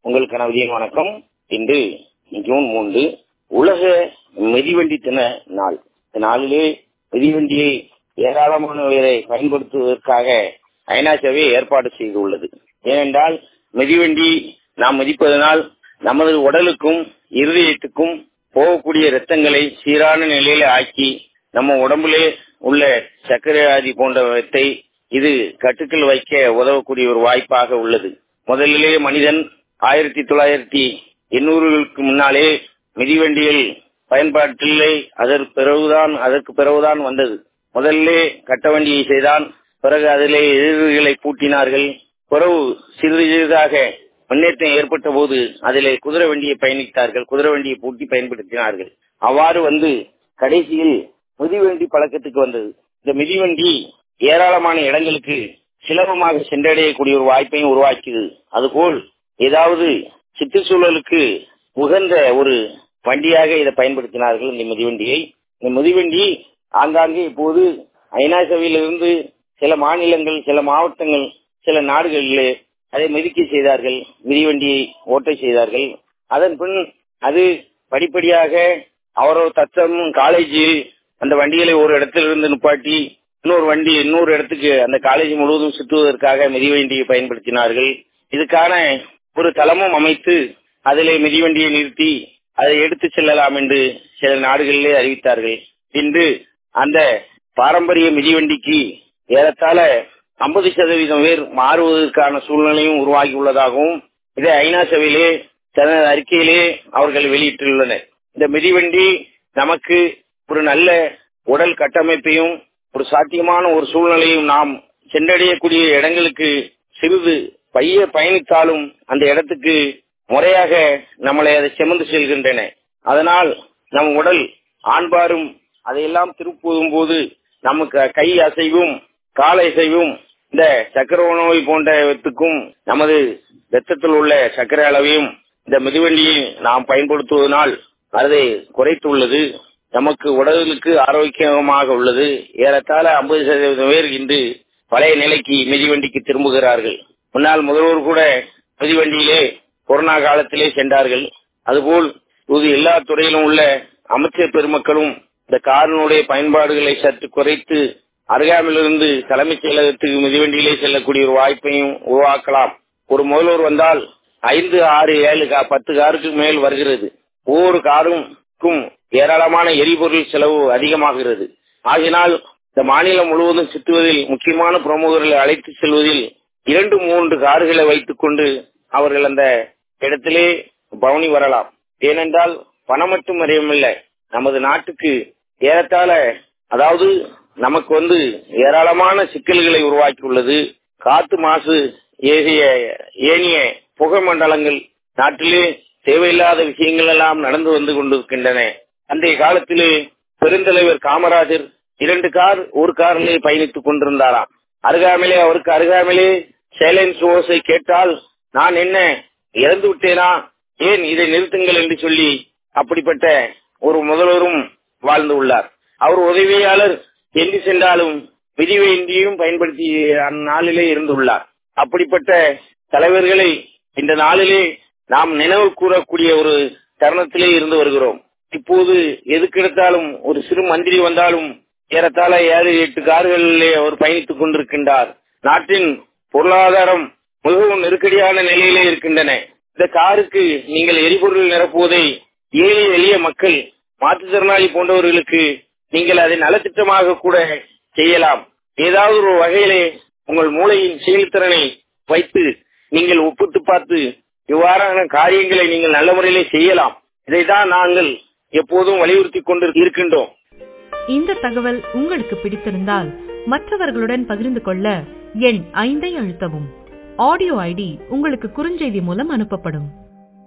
உங்கள் கனவுதியின் வணக்கம் இன்று ஜூன் மூன்று உலக மிதிவண்டி தின நாள் இந்த நாளிலே மிதிவண்டியை ஏராளமான பேரை பயன்படுத்துவதற்காக ஐநா சபை ஏற்பாடு செய்துள்ளது ஏனென்றால் மிதிவண்டி நாம் மிதிப்பதனால் நமது உடலுக்கும் இருதயத்துக்கும் போகக்கூடிய இரத்தங்களை சீரான நிலையில ஆக்கி நம்ம உடம்பிலே உள்ள சர்க்கரை வியாதி போன்றவற்றை இது கட்டுக்குள் வைக்க உதவக்கூடிய ஒரு வாய்ப்பாக உள்ளது முதலிலே மனிதன் ஆயிரத்தி தொள்ளாயிரத்தி எண்ணூறுகளுக்கு முன்னாலே மிதிவண்டிகள் பயன்பாட்டிலே அதற்கு பிறகுதான் அதற்கு பிறகுதான் வந்தது முதலிலே கட்ட வண்டியை செய்தான் பிறகு அதிலே எதிர்களை பூட்டினார்கள் பிறகு சிறிது சிறிதாக முன்னேற்றம் ஏற்பட்ட போது அதிலே குதிரை வண்டியை பயணித்தார்கள் குதிரை வண்டியை பூட்டி பயன்படுத்தினார்கள் அவ்வாறு வந்து கடைசியில் மிதிவண்டி பழக்கத்துக்கு வந்தது இந்த மிதிவண்டி ஏராளமான இடங்களுக்கு சுலபமாக சென்றடையக்கூடிய ஒரு வாய்ப்பையும் உருவாக்கியது அதுபோல் ஏதாவது சுற்றுச்சூழலுக்கு உகந்த ஒரு வண்டியாக இதை பயன்படுத்தினார்கள் இந்த மிதிவண்டியை இந்த மிதிவண்டி ஆங்காங்கே இப்போது ஐநா சபையிலிருந்து சில மாநிலங்கள் சில மாவட்டங்கள் சில நாடுகளிலே அதை மிதிக்க செய்தார்கள் மிதிவண்டியை ஓட்ட செய்தார்கள் அதன் பின் அது படிப்படியாக அவரவர் தத்தம் காலேஜில் அந்த வண்டிகளை ஒரு இடத்திலிருந்து நிப்பாட்டி இன்னொரு வண்டி இன்னொரு இடத்துக்கு அந்த காலேஜ் முழுவதும் சுற்றுவதற்காக மிதிவண்டியை பயன்படுத்தினார்கள் இதுக்கான ஒரு தளமும் அமைத்து அதிலே மிதிவண்டியை நிறுத்தி அதை எடுத்து செல்லலாம் என்று சில நாடுகளிலே அறிவித்தார்கள் இன்று அந்த பாரம்பரிய மிதிவண்டிக்கு ஏறத்தாழ ஐம்பது சதவீதம் பேர் மாறுவதற்கான சூழ்நிலையும் உருவாகி உள்ளதாகவும் இதை ஐநா சபையிலே தனது அறிக்கையிலே அவர்கள் வெளியிட்டுள்ளனர் இந்த மிதிவண்டி நமக்கு ஒரு நல்ல உடல் கட்டமைப்பையும் ஒரு சாத்தியமான ஒரு சூழ்நிலையும் நாம் சென்றடையக்கூடிய இடங்களுக்கு சிறிது பைய பயணித்தாலும் அந்த இடத்துக்கு முறையாக நம்மளை அதை சுமந்து செல்கின்றன அதனால் நம் உடல் ஆண்பாரும் அதையெல்லாம் திருப்பும் போது நமக்கு கை அசைவும் கால அசைவும் இந்த சக்கர நோய் போன்றவற்றுக்கும் நமது ரத்தத்தில் உள்ள சர்க்கரை அளவையும் இந்த மிதிவண்டியை நாம் பயன்படுத்துவதனால் அதை குறைத்துள்ளது நமக்கு உடலுக்கு ஆரோக்கியமாக உள்ளது ஏறத்தாழ ஐம்பது சதவீதம் பேர் இன்று பழைய நிலைக்கு மிதிவண்டிக்கு திரும்புகிறார்கள் முன்னாள் முதல்வர் கூட மிதிவண்டியிலே கொரோனா காலத்திலே சென்றார்கள் அதுபோல் இது எல்லா துறையிலும் உள்ள அமைச்சர் பெருமக்களும் இந்த காரினுடைய பயன்பாடுகளை சற்று குறைத்து அருகாமையிலிருந்து தலைமைச் செயலகத்துக்கு மிதிவண்டியிலே செல்லக்கூடிய ஒரு வாய்ப்பையும் உருவாக்கலாம் ஒரு முதல்வர் வந்தால் ஐந்து ஆறு ஏழு பத்து காருக்கு மேல் வருகிறது ஒவ்வொரு காருக்கும் ஏராளமான எரிபொருள் செலவு அதிகமாகிறது ஆகினால் இந்த மாநிலம் முழுவதும் சுற்றுவதில் முக்கியமான பிரமுகர்களை அழைத்து செல்வதில் இரண்டு மூன்று கார்களை வைத்துக் கொண்டு அவர்கள் அந்த இடத்திலே பவனி வரலாம் ஏனென்றால் பணம் மட்டும் அறியமில்லை நமது நாட்டுக்கு ஏறத்தாழ அதாவது நமக்கு வந்து ஏராளமான சிக்கல்களை உருவாக்கியுள்ளது காத்து மாசு ஏகிய ஏனிய புகை மண்டலங்கள் நாட்டிலே தேவையில்லாத விஷயங்கள் எல்லாம் நடந்து வந்து கொண்டிருக்கின்றன அன்றைய காலத்திலே பெருந்தலைவர் காமராஜர் இரண்டு கார் ஒரு காரிலே பயணித்துக் கொண்டிருந்தாராம் அருகாமையிலே அவருக்கு அருகாமையிலே சைலன்ஸ் ஓசை கேட்டால் நான் என்ன இறந்து விட்டேனா ஏன் இதை நிறுத்துங்கள் என்று சொல்லி அப்படிப்பட்ட ஒரு முதல்வரும் வாழ்ந்து உள்ளார் அவர் உதவியாளர் எங்கு சென்றாலும் விதிவேண்டியும் பயன்படுத்தி அந்நாளிலே இருந்துள்ளார் அப்படிப்பட்ட தலைவர்களை இந்த நாளிலே நாம் நினைவு கூறக்கூடிய ஒரு தருணத்திலே இருந்து வருகிறோம் இப்போது எதுக்கெடுத்தாலும் ஒரு சிறு மந்திரி வந்தாலும் ஏறத்தாழ ஏழு எட்டு கார்களிலே அவர் பயணித்துக் கொண்டிருக்கின்றார் நாட்டின் பொருளாதாரம் மிகவும் நெருக்கடியான நிலையிலே இருக்கின்றன இந்த காருக்கு நீங்கள் எரிபொருள் நிரப்புவதை ஏழை எளிய மக்கள் மாற்றுத்திறனாளி போன்றவர்களுக்கு நீங்கள் அதை நலத்திட்டமாக கூட செய்யலாம் ஏதாவது ஒரு வகையிலே உங்கள் மூளையின் செயல்திறனை வைத்து நீங்கள் ஒப்பிட்டு பார்த்து இவ்வாறான காரியங்களை நீங்கள் நல்ல முறையிலே செய்யலாம் இதைதான் நாங்கள் எப்போதும் வலியுறுத்தி கொண்டு இருக்கின்றோம் இந்த தகவல் உங்களுக்கு பிடித்திருந்தால் மற்றவர்களுடன் பகிர்ந்து கொள்ள எண் ஐந்தை அழுத்தவும் ஆடியோ ஐடி உங்களுக்கு குறுஞ்செய்தி மூலம் அனுப்பப்படும்